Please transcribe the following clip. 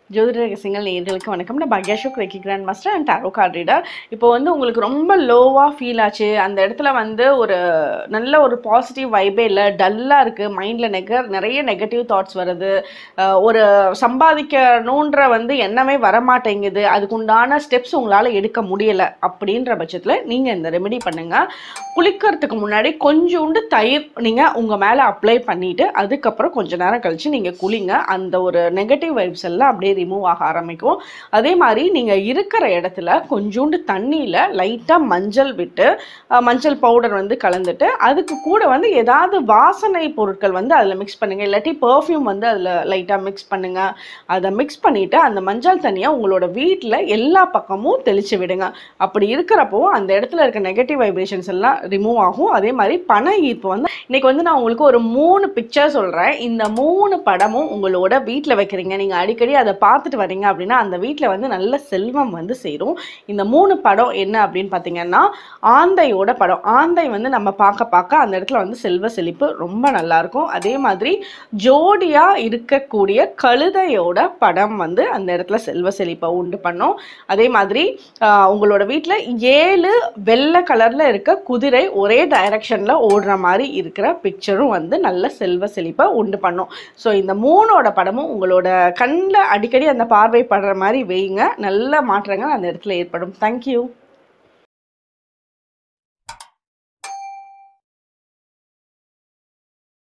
ஜோதிட ரகசியங்கள் நேயர்களுக்கு வணக்கம் நான் Bhagyashok reiki grand master and tarot card reader இப்போ வந்து உங்களுக்கு ரொம்ப லோவாக ஃபீல் ஆச்சு அந்த இடத்துல வந்து ஒரு நல்ல ஒரு பாசிட்டிவ் வைபே இல்லை டல்லாக இருக்குது மைண்டில் நெக நிறைய நெகட்டிவ் தாட்ஸ் வருது அஹ் ஒரு சம்பாதிக்கணுன்ற வந்து எண்ணமே வரமாட்டேங்குது அதுக்குண்டான ஸ்டெப்ஸ் உங்களால் எடுக்க முடியலை அப்படின்ற பட்சத்தில் நீங்கள் இந்த ரெமெடி பண்ணுங்கள் குளிக்கிறதுக்கு முன்னாடி கொஞ்சோண்டு தயிர் நீங்கள் உங்கள் மேலே அப்ளை பண்ணிவிட்டு அதுக்கப்புறம் கொஞ்ச நேரம் கழித்து நீங்கள் குளிங்க அந்த ஒரு நெகட்டிவ் வைப்ஸ் எல்லாம் அப்படியே ரிமூவ் ஆக ஆரம்பிக்கும் அதே மாதிரி நீங்கள் இருக்கிற இடத்துல கொஞ்சோண்டு தண்ணியில் லைட்டாக மஞ்சள் விட்டு அஹ், மஞ்சள் பவுடர் வந்து கலந்துட்டு அதுக்கு கூட வந்து ஏதாவது வாசனை பொருட்கள் வந்து அதில் மிக்ஸ் பண்ணுங்கள் இல்லாட்டி பர்ஃப்யூம் வந்து அதில் லைட்டாக மிக்ஸ் பண்ணுங்கள் அதை மிக்ஸ் பண்ணிவிட்டு அந்த மஞ்சள் தண்ணியை உங்களோட வீட்டில் எல்லா பக்கமும் தெளித்து விடுங்க அப்படி இருக்கிறப்போ அந்த இடத்துல இருக்க நெகட்டிவ் வைப்ரேஷன்ஸ் எல்லாம் ரிமூவ் ஆகும் அதே மாதிரி பண ஈர்ப்பு வந்து இன்னைக்கு வந்து நான் உங்களுக்கு ஒரு மூணு பிக்சர் சொல்கிறேன் இந்த மூணு படமும் உங்களோட வீட்டில் வைக்கிறீங்க நீங்கள் அடிக்கடி அதை பார்த்துட்டு வரீங்க அப்படின்னா அந்த வீட்டில் வந்து நல்ல செல்வம் வந்து சேரும் இந்த மூணு படம் என்ன அப்படின்னு பார்த்தீங்கன்னா ஆந்தையோட படம் ஆந்தை வந்து நம்ம பார்க்க பார்க்க அந்த இடத்துல வந்து செல்வ செழிப்பு ரொம்ப நல்லா இருக்கும் அதே மாதிரி ஜோடியாக இருக்கக்கூடிய கழுதையோட படம் வந்து அந்த இடத்துல செல்வ செழிப்பை உண்டு பண்ணும் அதே மாதிரி ஆஹ், உங்களோட வீட்டில் ஏழு வெள்ளை கலரில் இருக்க குதிரை ஒரே டைரக்ஷனில் ஓடுற மாதிரி இருக்கிற பிக்சரும் வந்து நல்ல செல்வ செழிப்பை உண்டு பண்ணும் ஸோ இந்த மூணோட படமும் உங்களோட கண்ணில் அடிக்கடி அந்த பார்வை படுற மாதிரி வைங்க நல்ல மாற்றங்கள் அந்த இடத்துல ஏற்படும் தேங்க்யூ